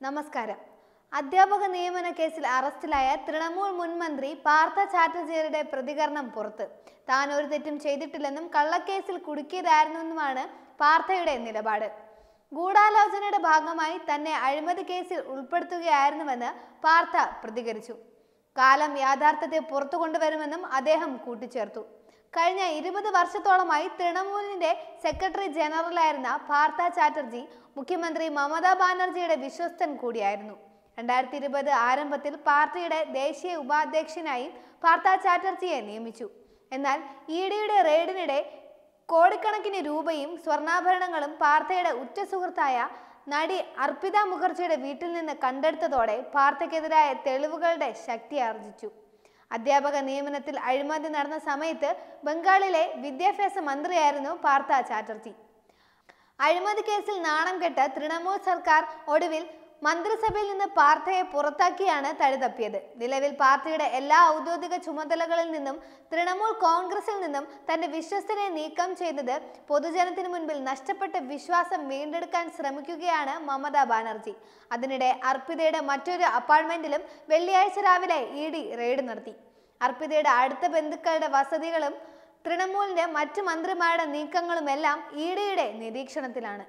നമസ്കാരം അധ്യാപക നിയമന കേസിൽ അറസ്റ്റിലായ തൃണമൂൽ മുൻ മന്ത്രി പാർത്ഥ ചാറ്റർജിയുടെ പ്രതികരണം പുറത്ത് താൻ ഒരു തെറ്റും ചെയ്തിട്ടില്ലെന്നും കള്ളക്കേസിൽ കുടുക്കിയതായിരുന്നെന്നുമാണ് പാർത്ഥയുടെ നിലപാട് ഗൂഢാലോചനയുടെ ഭാഗമായി തന്നെ അഴിമതി കേസിൽ ഉൾപ്പെടുത്തുകയായിരുന്നുവെന്ന് പാർത്ഥ പ്രതികരിച്ചു കാലം യാഥാർത്ഥ്യത്തെ പുറത്തു കൊണ്ടുവരുമെന്നും അദ്ദേഹം കൂട്ടിച്ചേർത്തു കഴിഞ്ഞ ഇരുപത് വർഷത്തോളമായി തൃണമൂലിന്റെ സെക്രട്ടറി ജനറലായിരുന്ന പാർത്ഥ ചാറ്റർജി മുഖ്യമന്ത്രി മമതാ ബാനർജിയുടെ വിശ്വസ്തൻ കൂടിയായിരുന്നു രണ്ടായിരത്തി ഇരുപത് ആരംഭത്തിൽ പാർട്ടിയുടെ ദേശീയ ഉപാധ്യക്ഷനായി പാർത്ഥ ചാറ്റർജിയെ നിയമിച്ചു എന്നാൽ ഇ ഡിയുടെ റെയ്ഡിനിടെ കോടിക്കണക്കിന് രൂപയും സ്വർണ്ണാഭരണങ്ങളും പാർത്ഥയുടെ ഉറ്റ സുഹൃത്തായ നടി അർപ്പിത മുഖർജിയുടെ വീട്ടിൽ നിന്ന് കണ്ടെടുത്തതോടെ പാർത്ഥയ്ക്കെതിരായ തെളിവുകളുടെ ശക്തി ആർജിച്ചു അധ്യാപക നിയമനത്തിൽ അഴിമതി നടന്ന സമയത്ത് ബംഗാളിലെ വിദ്യാഭ്യാസ മന്ത്രിയായിരുന്നു പാർത്ഥ ചാറ്റർജി അഴിമതി കേസിൽ നാണം കെട്ട തൃണമൂൽ സർക്കാർ ഒടുവിൽ മന്ത്രിസഭയിൽ നിന്ന് പാർട്ടിയെ പുറത്താക്കിയാണ് തഴുതപ്പിയത് നിലവിൽ പാർട്ടിയുടെ എല്ലാ ഔദ്യോഗിക ചുമതലകളിൽ നിന്നും തൃണമൂൽ കോൺഗ്രസിൽ നിന്നും തന്റെ വിശ്വസ്തനെ നീക്കം ചെയ്തത് പൊതുജനത്തിന് മുൻപിൽ നഷ്ടപ്പെട്ട വിശ്വാസം വീണ്ടെടുക്കാൻ ശ്രമിക്കുകയാണ് മമതാ ബാനർജി അതിനിടെ അർപ്പിതയുടെ മറ്റൊരു അപ്പാർട്ട്മെന്റിലും വെള്ളിയാഴ്ച രാവിലെ ഇ ഡി റെയ്ഡ് നടത്തി അർപ്പിതയുടെ അടുത്ത ബന്ധുക്കളുടെ വസതികളും തൃണമൂലിന്റെ മറ്റു മന്ത്രിമാരുടെ നീക്കങ്ങളുമെല്ലാം ഇ ഡിയുടെ നിരീക്ഷണത്തിലാണ്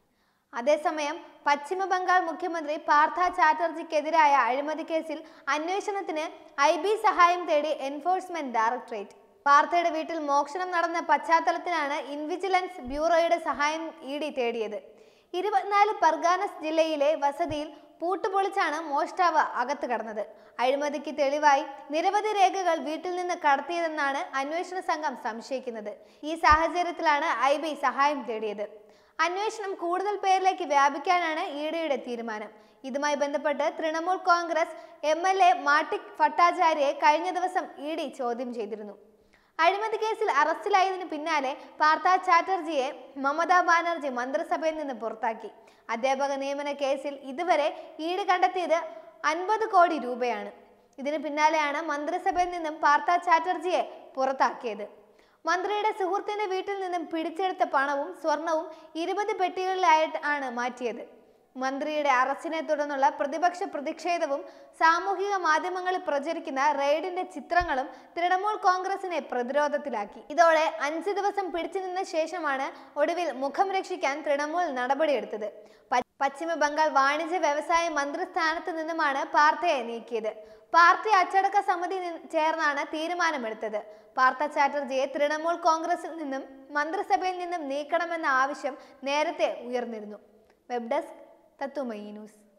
അതേസമയം പശ്ചിമ ബംഗാൾ മുഖ്യമന്ത്രി പാർത്ഥ ചാറ്റർജിക്കെതിരായ അഴിമതി കേസിൽ അന്വേഷണത്തിന് ഐ ബി സഹായം തേടി എൻഫോഴ്സ്മെന്റ് ഡയറക്ടറേറ്റ് പാർത്ഥയുടെ വീട്ടിൽ മോഷണം നടന്ന പശ്ചാത്തലത്തിലാണ് ഇൻവിജിലൻസ് ബ്യൂറോയുടെ സഹായം ഇ ഡി തേടിയത് ഇരുപത്തിനാല് പർഗാനസ് ജില്ലയിലെ വസതിയിൽ പൂട്ടുപൊളിച്ചാണ് മോഷ്ടാവ് അകത്ത് കടന്നത് അഴിമതിക്ക് തെളിവായി നിരവധി രേഖകൾ വീട്ടിൽ നിന്ന് കടത്തിയതെന്നാണ് അന്വേഷണ സംഘം സംശയിക്കുന്നത് ഈ സാഹചര്യത്തിലാണ് ഐ ബി സഹായം തേടിയത് അന്വേഷണം കൂടുതൽ പേരിലേക്ക് വ്യാപിക്കാനാണ് ഇ ഡിയുടെ തീരുമാനം ഇതുമായി ബന്ധപ്പെട്ട് Trinamool Congress M L A മാട്ടിക് ഭട്ടാചാര്യയെ കഴിഞ്ഞ ദിവസം ഇ ഡി ചോദ്യം ചെയ്തിരുന്നു അഴിമതി കേസിൽ അറസ്റ്റിലായതിനു പിന്നാലെ പാർത്ഥ ചാറ്റർജിയെ മമതാ ബാനർജി മന്ത്രിസഭയിൽ നിന്ന് പുറത്താക്കി അധ്യാപക നിയമന കേസിൽ ഇതുവരെ ഇ ഡി കണ്ടെത്തിയത് അൻപത് കോടി രൂപയാണ് ഇതിനു പിന്നാലെയാണ് മന്ത്രിസഭയിൽ നിന്നും പാർത്ഥ ചാറ്റർജിയെ പുറത്താക്കിയത് മന്ത്രിയുടെ സുഹൃത്തിന്റെ വീട്ടിൽ നിന്നും പിടിച്ചെടുത്ത പണവും സ്വർണവും ഇരുപത് പെട്ടികളിലായിട്ട് ആണ് മാറ്റിയത് മന്ത്രിയുടെ അറസ്റ്റിനെ തുടർന്നുള്ള പ്രതിപക്ഷ പ്രതിഷേധവും സാമൂഹിക മാധ്യമങ്ങളിൽ പ്രചരിക്കുന്ന റെയ്ഡിന്റെ ചിത്രങ്ങളും തൃണമൂൽ കോൺഗ്രസിനെ പ്രതിരോധത്തിലാക്കി ഇതോടെ അഞ്ച് ദിവസം പിടിച്ചു നിന്ന ശേഷമാണ് ഒടുവിൽ മുഖം രക്ഷിക്കാൻ തൃണമൂൽ നടപടിയെടുത്തത് പ- പശ്ചിമ ബംഗാൾ വാണിജ്യ വ്യവസായ മന്ത്രി സ്ഥാനത്ത് നിന്നുമാണ് പാർത്ഥയെ നീക്കിയത് പാർട്ടി അച്ചടക്ക സമിതി നി- ചേർന്നാണ് തീരുമാനമെടുത്തത് പാർത്ഥ ചാറ്റർജിയെ തൃണമൂൽ കോൺഗ്രസിൽ നിന്നും മന്ത്രിസഭയിൽ നിന്നും നീക്കണമെന്ന ആവശ്യം നേരത്തെ ഉയർന്നിരുന്നു വെബ് ഡെസ്ക് തത്തുമയി ന്യൂസ്